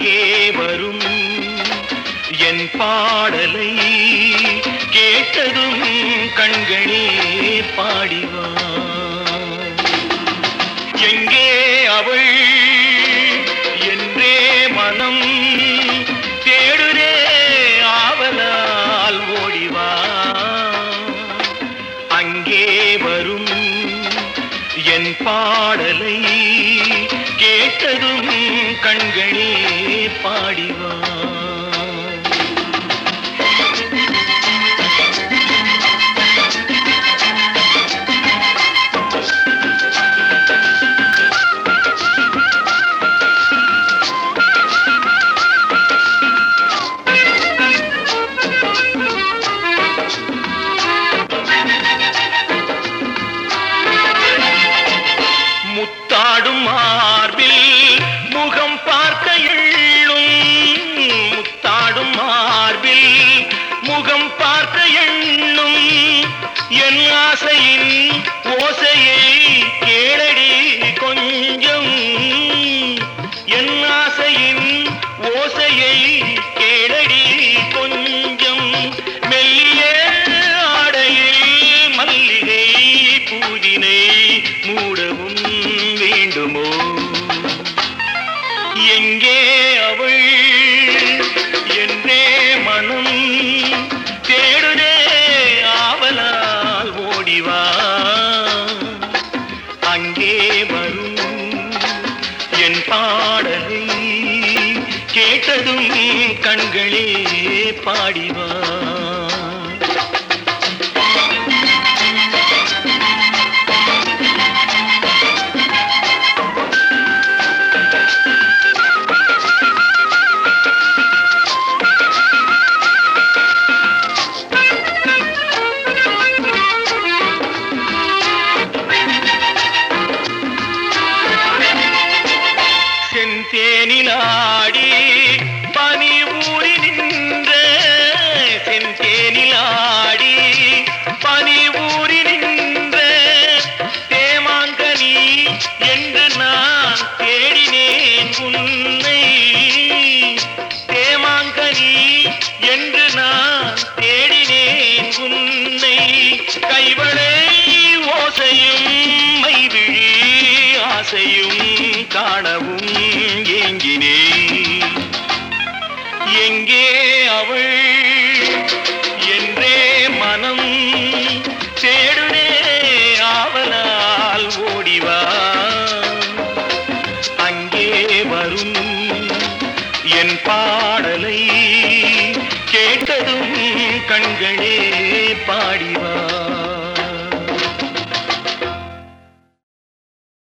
அங்கே வரும் என் பாடலை கேட்டதும் கண்களே பாடிவா எங்கே அவள் என்றே மனம் தேடுதே ஆவலால் ஓடிவா அங்கே வரும் என் பாடலை கேட்டதும் கண்களே பாடிவா முத்தாடும் மார்பில் முகம் பார்க்க எண்ணும் முத்தாடும் மார்பில் முகம் பார்க்க எண்ணும் என் ஆசையின் ஓசையை கேளடி கொஞ்சம் என் ஆசையின் ஓசையை கேளடி கொஞ்சம் மெல்லிய ஆடையில் மல்லிகை பூவினை மூடவும் வேண்டுமோ எங்கே அவள் என்றே மனம் தேடுதே ஆவலால் ஓடிவா அங்கே வரும் என் பாடலை கேட்டதும் கண்களே பாடிவா செந்தேனிலாடி பனி ஊறி நின்ற செந்தேனிலாடி பனி ஊறி நின்ற தேமாங்கனி என்று நான் தேடினேன் உன்னை தேமாங்கனி என்று நான் தேடினேன் உன்னை கைவளை ஓசையும் மைவிழி ஆசையும் காணவும் ஏங்கினே எங்கே அவள் என்றே மனம் தேடுனே ஆவலால் ஓடிவா அங்கே வரும் என் பாடலை கேட்டதும் கண்களே